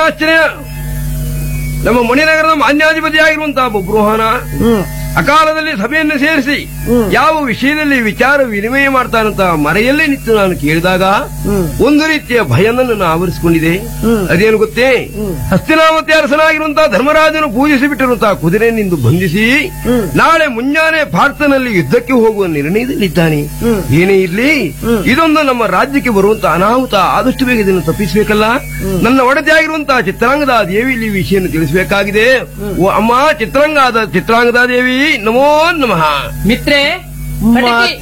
ಆಶ್ಚರ್ಯ ನಮ್ಮ ಮಣಿನಗರದ ಮಾನ್ಯಾಧಿಪತಿಯಾಗಿರುವಂತಹ ಬಬ್ರುಹಾನ ಹ್ಮ್ ಅಕಾಲದಲ್ಲಿ ಸಭೆಯನ್ನು ಸೇರಿಸಿ ಹ್ಮ್. ಯಾವ ವಿಷಯದಲ್ಲಿ ವಿಚಾರ ವಿನಿಮಯ ಮಾಡ್ತಾನಂತ ಮರೆಯಲ್ಲೇ ನಿಂತು ನಾನು ಕೇಳಿದಾಗ ಹ್ಮ್. ಒಂದು ರೀತಿಯ ಭಯನ ನನ್ನ ಆವರಿಸಿಕೊಂಡಿದೆ ಹ್ಮ್. ಅದೇನು ಗೊತ್ತೇ ಹ್ಮ್. ಹಸ್ತಿನಾವತಿ ಅರಸನಾಗಿರುವಂತಹ ಧರ್ಮರಾಜನು ಪೂಜಿಸಿ ಬಿಟ್ಟಿರುವಂತಹ ಕುದುರೆನಿಂದು ಬಂಧಿಸಿ ಹ್ಮ್. ನಾಳೆ ಮುಂಜಾನೆ ಭಾರತನಲ್ಲಿ ಯುದ್ಧಕ್ಕೆ ಹೋಗುವ ನಿರ್ಣಯದಲ್ಲಿದ್ದಾನೆ ಹ್ಮ್. ಏನೇ ಇರ್ಲಿ ಹ್ಮ್. ಇದೊಂದು ನಮ್ಮ ರಾಜ್ಯಕ್ಕೆ ಬರುವಂತಹ ಅನಾಹುತ ಆದಷ್ಟು ಬೇಗ ಇದನ್ನು ತಪ್ಪಿಸಬೇಕಲ್ಲ ನನ್ನ ಒಡತಿಯಾಗಿರುವಂತಹ ಚಿತ್ರಾಂಗದ ದೇವಿ ಇಲ್ಲಿ ಈ ವಿಷಯನ್ನು ತಿಳಿಸಬೇಕಾಗಿದೆ ಓ ಅಮ್ಮ ಚಿತ್ರಾಂಗದ ಚಿತ್ರಾಂಗದ ದೇವಿ ನಮೋ ನಮಃ ಮಿತ್ರೆ ಮತ್ತೆ